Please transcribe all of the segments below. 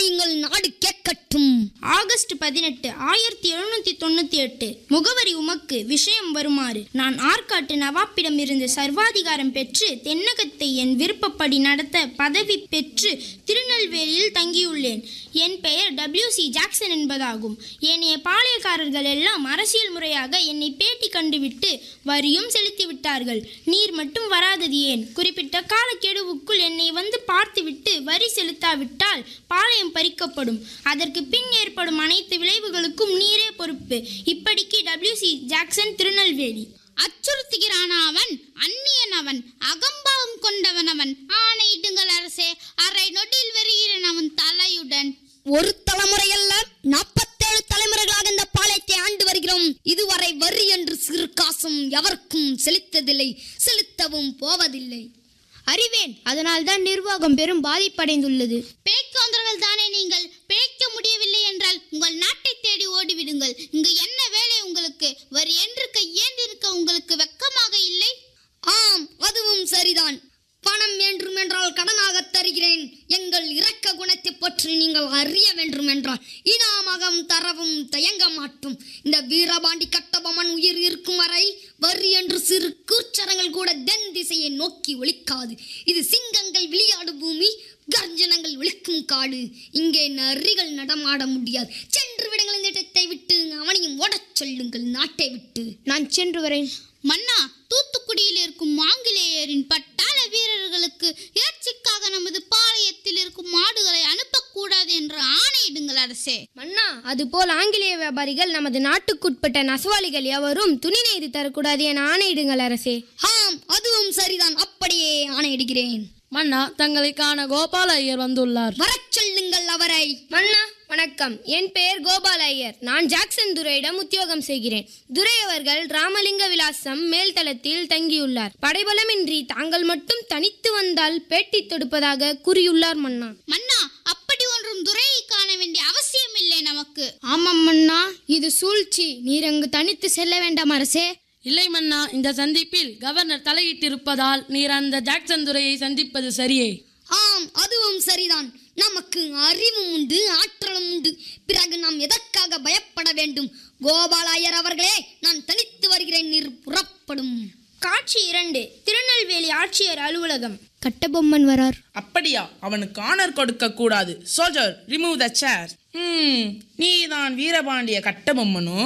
அறியுங்கள் நாடு கேட்கட்டும் ஆகஸ்ட் பதினெட்டு ஆயிரத்தி எழுநூத்தி தொண்ணூத்தி எட்டு முகவரி உமக்கு விஷயம் வருமாறு நான் ஆற்காட்டு நவாப்பிடம் இருந்து சர்வாதிகாரம் பெற்று தென்னகத்தை என் விருப்பப்படி நடத்த பதவி பெற்று திருநெல்வேலியில் தங்கியுள்ளேன் என் பெயர் டபிள்யூ சி ஜாக்சன் என்பதாகும் ஏனைய பாளையக்காரர்கள் எல்லாம் அரசியல் முறையாக என்னை பேட்டி கண்டுவிட்டு வரியும் செலுத்தி விட்டார்கள் நீர் மட்டும் வராதது ஏன் குறிப்பிட்ட காலக்கெடுவுக்குள் என்னை வந்து பார்த்துவிட்டு வரி செலுத்தாவிட்டால் பாளையம் பறிக்கப்படும் அதற்கு பின் ஏற்படும் அனைத்து விளைவுகளுக்கும் நீரே பொறுப்பு இப்படிக்கு டபிள்யூ சி ஜாக்சன் திருநெல்வேலி அச்சுறுத்துகிறான் அவன் அந்நியன் அவன் அகம்பாவம் கொண்டவன் அவன் ஆணையிடுங்கள் அரசே அரை நொடியில் வருகிறேன் அவன் தலையுடன் ஒரு தலைமுறை அல்ல நாற்பத்தேழு தலைமுறைகளாக இந்த பாளையத்தை ஆண்டு வருகிறோம் இதுவரை வரி என்று சிறு காசும் எவருக்கும் செலுத்ததில்லை செலுத்தவும் போவதில்லை அறிவேன் அதனால்தான் நிர்வாகம் பெரும் பாதிப்படைந்துள்ளது பிழைக்கோந்தர்கள் தானே நீங்கள் பிழைக்க முடியவில்லை என்றால் உங்கள் நாட்டை தேடி ஓடிவிடுங்கள் இங்கு என்ன வேலை உங்களுக்கு வரி என்று கையேந்திருக்க உங்களுக்கு வெக்கமாக இல்லை ஆம் அதுவும் சரிதான் பணம் வேண்டும் என்றால் கடனாக தருகிறேன் எங்கள் இரக்க குணத்தை பற்றி நீங்கள் அறிய வேண்டும் என்றால் இனாமகம் தரவும் தயங்க மாட்டோம் இந்த வீரபாண்டி கட்டபொம்மன் உயிர் இருக்கும் வரை வரி என்று சிறு கூச்சரங்கள் கூட தென் திசையை நோக்கி ஒலிக்காது இது சிங்கங்கள் விளையாடும் பூமி கர்ஜனங்கள் ஒலிக்கும் காடு இங்கே நரிகள் நடமாட முடியாது சென்று விடுங்கள் இந்த இடத்தை விட்டு அவனையும் ஓடச் சொல்லுங்கள் நாட்டை விட்டு நான் சென்று வரேன் மன்னா தூத்துக்குடியில் இருக்கும் ஆங்கிலேயரின் பட்டாள வீரர்களுக்கு இறைச்சிக்காக நமது பாளையத்தில் இருக்கும் மாடுகளை அனுப்பக்கூடாது என்று ஆணையிடுங்கள் அரசே மன்னா அதுபோல் ஆங்கிலேய வியாபாரிகள் நமது நாட்டுக்குட்பட்ட நசவாளிகள் எவரும் துணி நெய்து தரக்கூடாது என ஆணையிடுங்கள் அரசே ஆம் அதுவும் சரிதான் அப்படியே ஆணையிடுகிறேன் மன்னா தங்களை காண கோபால ஐயர் வந்துள்ளார் வரச் சொல்லுங்கள் அவரை மன்னா வணக்கம் என் பெயர் கோபால் ஐயர் நான் ஜாக்சன் துரையிடம் உத்தியோகம் செய்கிறேன் துரை அவர்கள் ராமலிங்க விலாசம் மேல்தளத்தில் தங்கியுள்ளார் படைபலமின்றி தாங்கள் மட்டும் தனித்து வந்தால் பேட்டி தொடுப்பதாக கூறியுள்ளார் மன்னா மன்னா அப்படி ஒன்றும் துரையை காண வேண்டிய அவசியம் இல்லை நமக்கு ஆமாம் மன்னா இது சூழ்ச்சி நீர் அங்கு தனித்து செல்ல வேண்டாம் அரசே இல்லை மன்னா இந்த சந்திப்பில் கவர்னர் தலையிட்டிருப்பதால் நீர் அந்த ஜாக்சன் துரையை சந்திப்பது சரியே ஆம் அதுவும் சரிதான் நமக்கு அறிவும் உண்டு ஆற்றலும் உண்டு பிறகு நாம் எதற்காக பயப்பட வேண்டும் கோபாலாயர் அவர்களே நான் தனித்து வருகிறேன் நீர் புறப்படும் காட்சி இரண்டு திருநெல்வேலி ஆட்சியர் அலுவலகம் கட்டபொம்மன் வரார் அப்படியா அவனுக்கு ஆனர் கொடுக்க கூடாது சோல்ஜர் ரிமூவ் த சேர் ம் நீதான் வீரபாண்டிய கட்டபொம்மனோ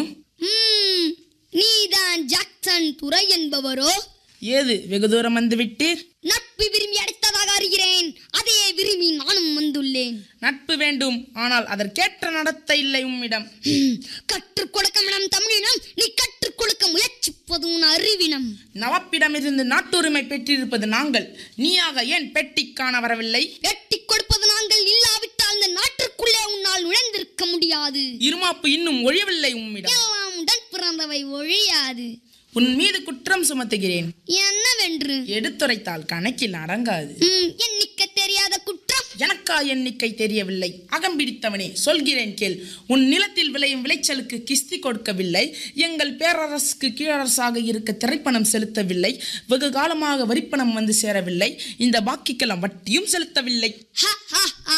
ம், நீதான் ஜாக்சன் துரை என்பவரோ ஏது வெகு தூரம் வந்து விட்டீர் நட்பு விரும்பி அடைத்ததாக அறிகிறேன் அதே விரும்பி நானும் வந்துள்ளேன் நட்பு வேண்டும் ஆனால் அதற்கேற்ற நடத்தை இல்லை உம்மிடம் ம், கற்றுக் கொடுக்க வேணாம் தமிழினம் நீ கற்றுக் கொடுக்க முயற்சிப்பது உன் அறிவினம் நவாப்பிடமிருந்து நாட்டுரிமை பெற்றிருப்பது நாங்கள் நீயாக ஏன் பெட்டி காண வரவில்லை எட்டி கொடுப்பது நாங்கள் இல்லாவிட்டால் இந்த நாட்டிற்குள்ளே உன்னால் நுழைந்திருக்க முடியாது இருமாப்பு இன்னும் ஒழியவில்லை உம்மிடம் எல்லாம் உடன் பிறந்தவை ஒழியாது உன் மீது குற்றம் சுமத்துகிறேன் என்னவென்று எடுத்துரைத்தால் கணக்கில் அடங்காது ம், எண்ணிக்க தெரியாத குற்றம் எனக்கா எண்ணிக்கை தெரியவில்லை அகம்பிடித்தவனே சொல்கிறேன் கேள் உன் நிலத்தில் விளையும் விளைச்சலுக்கு கிஸ்தி கொடுக்கவில்லை எங்கள் பேரரசுக்கு கீழரசாக இருக்க திரைப்பணம் செலுத்தவில்லை வெகு காலமாக வரிப்பணம் வந்து சேரவில்லை இந்த பாக்கிக்கெல்லாம் வட்டியும் செலுத்தவில்லை ஹ, ஹ, ஹ.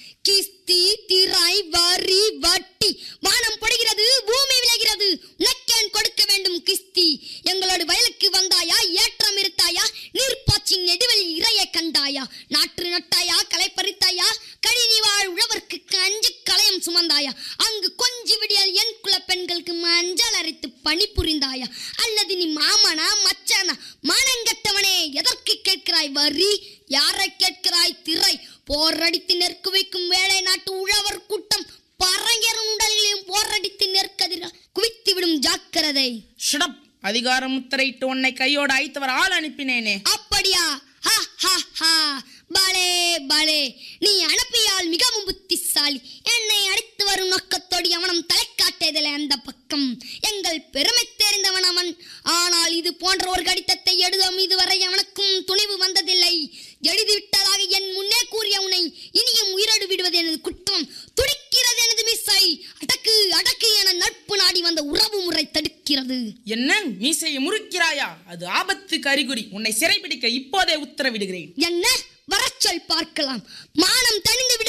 கிஸ்தி திரை வரி வட்டி வானம் படுகிறது பூமி விளைகிறது உனக்கேன் கொடுக்க வேண்டும் கிஸ்தி எங்களோட வயலுக்கு வந்தாயா ஏற்றம் இருத்தாயா நீர்ப்பாய்ச்சி நெடுவெளி இறைய கண்டாயா நாற்று நட்டாயா களை பறித்தாயா கழினி வாழ் உழவர்க்கு கஞ்சு களையம் சுமந்தாயா அங்கு கொஞ்சி விடியல் என் குல பெண்களுக்கு மஞ்சள் அரைத்து பணி புரிந்தாயா அல்லது நீ மாமனா மச்சானா மானங்கட்டவனே எதற்கு கேட்கிறாய் வரி யாரை கேட்கிறாய் திரை போரடித்து நெற்கு வைக்கும் வேலை நாட்டு உழவர் கூட்டம் பறங்கரும் உடலிலும் போரடித்து நெற்கதிர குவித்து விடும் ஜாக்கிரதை ஷடப் அதிகாரம் முத்திரையிட்டு உன்னை கையோடு அழைத்தவர் ஆள் அனுப்பினேனே அப்படியா ஹா ஹா ஹா பலே பலே நீ அனுப்பியால் மிகவும் புத்திசாலி என்னை அழைத்து வரும் நோக்கத்தோடு அவனும் தலை காட்டியதில்லை அந்த பக்கம் எங்கள் பெருமை தெரிந்தவன் அவன் ஆனால் இது போன்ற ஒரு கடிதத்தை எழுதும் இதுவரை அவனுக்கும் துணிவு வந்ததில்லை எழுதிவிட்டதாக என் முன்னே கூறிய உன்னை இனியும் உயிரோடு விடுவது எனது குற்றம் துடிக்கிறது எனது மிஸ்ஸை அடக்கு அடக்கு என நட்பு நாடி வந்த உறவு முறை தடுக்கிறது என்ன மீசையை முறுக்கிறாயா அது ஆபத்துக்கு அறிகுறி உன்னை சிறைபிடிக்க இப்போதே உத்தரவிடுகிறேன் என்ன வரச்சொல் பார்க்கலாம் மானம் தணிந்து விட